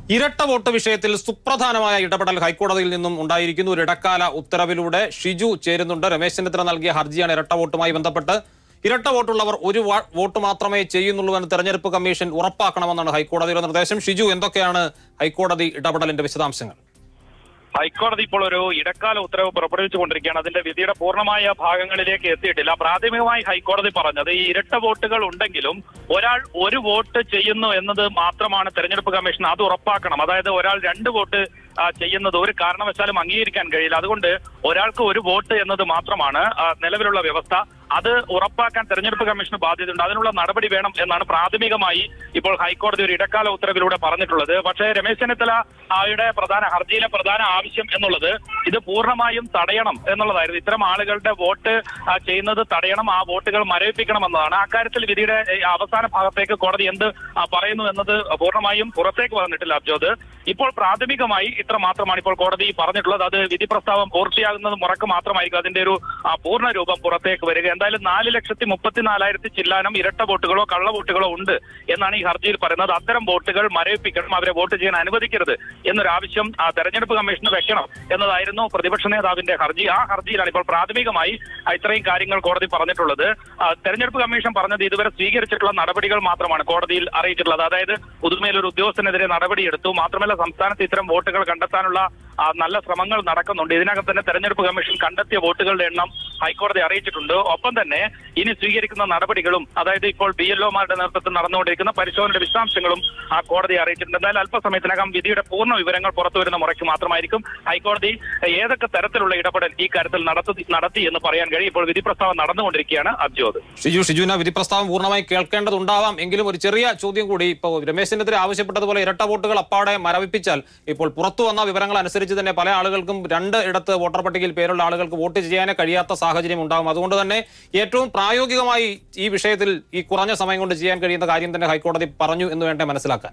ഇരട്ട വോട്ട് വിഷയത്തിൽ സുപ്രധാനമായ ഇടപെടൽ ഹൈക്കോടതിയിൽ നിന്നും ഉണ്ടായിരിക്കുന്നു ഒരു ഇടക്കാല ഉത്തരവിലൂടെ ഷിജു ചേരുന്നുണ്ട് രമേശ് ചെന്നിത്തല നൽകിയ ഹർജിയാണ് ഇരട്ട വോട്ടുമായി ബന്ധപ്പെട്ട് ഇരട്ട വോട്ടുള്ളവർ ഒരു വാ- വോട്ട് മാത്രമേ ചെയ്യുന്നുള്ളൂവെന്ന് തെരഞ്ഞെടുപ്പ് കമ്മീഷൻ ഉറപ്പാക്കണമെന്നാണ് ഹൈക്കോടതിയുടെ നിർദ്ദേശം ഷിജു എന്തൊക്കെയാണ് ഹൈക്കോടതി ഇടപെടലിന്റെ വിശദാംശങ്ങൾ ഹൈക്കോടതി ഇപ്പോൾ ഒരു ഇടക്കാല ഉത്തരവ് പുറപ്പെടുവിച്ചുകൊണ്ടിരിക്കുകയാണ് അതിന്റെ വിധിയുടെ പൂർണ്ണമായ ഭാഗങ്ങളിലേക്ക് എത്തിയിട്ടില്ല പ്രാഥമികമായി ഹൈക്കോടതി പറഞ്ഞത് ഈ ഇരട്ട വോട്ടുകൾ ഉണ്ടെങ്കിലും ഒരാൾ ഒരു വോട്ട് ചെയ്യുന്നു എന്നത് മാത്രമാണ് തെരഞ്ഞെടുപ്പ് കമ്മീഷൻ അത് ഉറപ്പാക്കണം അതായത് ഒരാൾ രണ്ട് വോട്ട് ആ, ചെയ്യുന്നത് ഒരു കാരണവശാലും അംഗീകരിക്കാൻ കഴിയില്ല അതുകൊണ്ട് ഒരാൾക്ക് ഒരു വോട്ട് എന്നത് മാത്രമാണ് ആ, നിലവിലുള്ള വ്യവസ്ഥ അത് ഉറപ്പാക്കാൻ തെരഞ്ഞെടുപ്പ് കമ്മീഷന് ബാധ്യതയുണ്ട് അതിനുള്ള നടപടി വേണം എന്നാണ് പ്രാഥമികമായി ഇപ്പോൾ ഹൈക്കോടതി ഒരു ഇടക്കാല ഉത്തരവിലൂടെ പറഞ്ഞിട്ടുള്ളത് പക്ഷേ രമേശ് ചെന്നിത്തല ആയുടെ പ്രധാന ഹർജിയിലെ പ്രധാന ആവശ്യം എന്നുള്ളത് ഇത് പൂർണ്ണമായും തടയണം എന്നുള്ളതായിരുന്നു ഇത്തരം ആളുകളുടെ വോട്ട് ആ, ചെയ്യുന്നത് തടയണം ആ വോട്ടുകൾ മരവിപ്പിക്കണം എന്നതാണ് അക്കാര്യത്തിൽ വിധിയുടെ ഏ, അവസാന ഭാഗത്തേക്ക് കോടതി എന്ത് ആ, പറയുന്നു എന്നത് പൂർണ്ണമായും പുറത്തേക്ക് വന്നിട്ടില്ല അബ്ജോദ് ഇപ്പോൾ പ്രാഥമികമായി ഇത്ര മാത്രമാണ് ഇപ്പോൾ കോടതി പറഞ്ഞിട്ടുള്ളത് അത് വിധി പ്രസ്താവം പൂർത്തിയാകുന്നത് മുറക്ക് മാത്രമായിരിക്കും അതിന്റെ ഒരു ആ, പൂർണ്ണ രൂപം പുറത്തേക്ക് വരിക എന്തായാലും നാല് ലക്ഷത്തി മുപ്പത്തിനാലായിരത്തി ചില്ലാനം ഇരട്ട വോട്ടുകളോ കള്ള വോട്ടുകളോ ഉണ്ട് എന്നാണ് ഈ ഹർജിയിൽ പറയുന്നത് അത്തരം വോട്ടുകൾ മരവിപ്പിക്കണം അവരെ വോട്ട് ചെയ്യാൻ അനുവദിക്കരുത് എന്നൊരു ആവശ്യം ആ, തെരഞ്ഞെടുപ്പ് കമ്മീഷന് വെക്കണം എന്നതായിരുന്നു പ്രതിപക്ഷ നേതാവിന്റെ ഹർജി ആ ഹർജിയിലാണ് ഇപ്പോൾ പ്രാഥമികമായി ആ, ഇത്രയും കാര്യങ്ങൾ കോടതി പറഞ്ഞിട്ടുള്ളത് ആ, തെരഞ്ഞെടുപ്പ് കമ്മീഷൻ പറഞ്ഞത് ഇതുവരെ സ്വീകരിച്ചിട്ടുള്ള നടപടികൾ മാത്രമാണ് കോടതിയിൽ അറിയിച്ചിട്ടുള്ളത് അതായത് പുതുമയിൽ ഒരു ഉദ്യോഗസ്ഥനെതിരെ നടപടിയെടുത്തു മാത്രമല്ല സംസ്ഥാനത്ത് ഇത്തരം വോട്ടുകൾ കണ്ടെത്താനുള്ള ആ, നല്ല ശ്രമങ്ങൾ നടക്കുന്നുണ്ട് ഇതിനകം തന്നെ തെരഞ്ഞെടുപ്പ് കമ്മീഷൻ കണ്ടെത്തിയ വോട്ടുകളുടെ എണ്ണം ഹൈക്കോടതി അറിയിച്ചിട്ടുണ്ട് ഒപ്പം തന്നെ ഇനി സ്വീകരിക്കുന്ന നടപടികളും അതായത് ഇപ്പോൾ ബി എൽ ഒമാരുടെ നേതൃത്വത്തിൽ നടന്നുകൊണ്ടിരിക്കുന്ന പരിശോധനയുടെ വിശദാംശങ്ങളും ആ കോടതി അറിയിച്ചിട്ടുണ്ട് എന്തായാലും അല്പസമയത്തിനകം വിധിയുടെ പൂർണ്ണ വിവരങ്ങൾ പുറത്തു വരുന്ന മുറയ്ക്ക് മാത്രമായിരിക്കും ഹൈക്കോടതി ഏതൊക്കെ തരത്തിലുള്ള ഇടപെടൽ ഈ കാര്യത്തിൽ നടത്തി നടത്തി എന്ന് പറയാൻ കഴിയും ഇപ്പോൾ വിധി പ്രസ്താവം നടന്നുകൊണ്ടിരിക്കുകയാണ് അബ്ജോദ് ഷിജു ഷിജുവിന് വിധി പ്രസ്താവം പൂർണ്ണമായി കേൾക്കേണ്ടതുണ്ടാവാം എങ്കിലും ഒരു ചെറിയ ചോദ്യം കൂടി ഇപ്പോൾ രമേശ് ചെന്നിത്തല ആവശ്യപ്പെട്ടതുപോലെ ഇരട്ട വോട്ടുകൾ അപ്പാടെ മരവിപ്പിച്ചാൽ ഇപ്പോൾ പുറത്തു വന്ന വിവരങ്ങൾ അനുസരിച്ച് തന്നെ പല ആളുകൾക്കും രണ്ട് ഇടത്ത് വോട്ടർ പട്ടികയിൽ പേരുള്ള ആളുകൾക്ക് വോട്ട് ചെയ്യാനേ കഴിയാത്ത സാഹചര്യം ഉണ്ടാകും അതുകൊണ്ട് തന്നെ ഏറ്റവും പ്രായോഗികമായി ഈ വിഷയത്തിൽ ഈ കുറഞ്ഞ സമയം കൊണ്ട് ചെയ്യാൻ കഴിയുന്ന കാര്യം തന്നെ ഹൈക്കോടതി പറഞ്ഞു എന്ന് വേണ്ടേ മനസ്സിലാക്കാൻ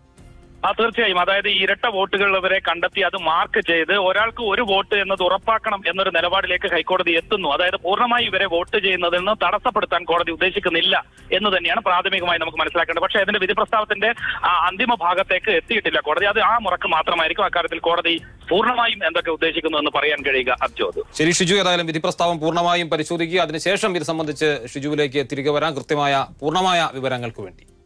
ആ തീർച്ചയായും അതായത് ഈ ഇരട്ട വോട്ടുകൾ ഇവരെ കണ്ടെത്തി അത് മാർക്ക് ചെയ്ത് ഒരാൾക്ക് ഒരു വോട്ട് എന്നത് ഉറപ്പാക്കണം എന്നൊരു നിലപാടിലേക്ക് ഹൈക്കോടതി എത്തുന്നു അതായത് പൂർണ്ണമായി ഇവരെ വോട്ട് ചെയ്യുന്നതിൽ നിന്ന് തടസ്സപ്പെടുത്താൻ കോടതി ഉദ്ദേശിക്കുന്നില്ല എന്ന് തന്നെയാണ് പ്രാഥമികമായി നമുക്ക് മനസ്സിലാക്കേണ്ടത് പക്ഷേ അതിന്റെ വിധി പ്രസ്താവത്തിന്റെ ആ അന്തിമ ഭാഗത്തേക്ക് എത്തിയിട്ടില്ല കോടതി അത് ആ മുറക്ക് മാത്രമായിരിക്കും അക്കാര്യത്തിൽ കോടതി പൂർണ്ണമായും എന്തൊക്കെ ഉദ്ദേശിക്കുന്നു എന്ന് പറയാൻ കഴിയുക അബ്ജോദ് ശരി ഷിജു ഏതായാലും വിധി പ്രസ്താവം പൂർണ്ണമായും പരിശോധിക്കുക അതിനുശേഷം ഇത് സംബന്ധിച്ച് ഷിജുവിലേക്ക് തിരികെ വരാൻ കൃത്യമായ പൂർണ്ണമായ വിവരങ്ങൾക്ക് വേണ്ടി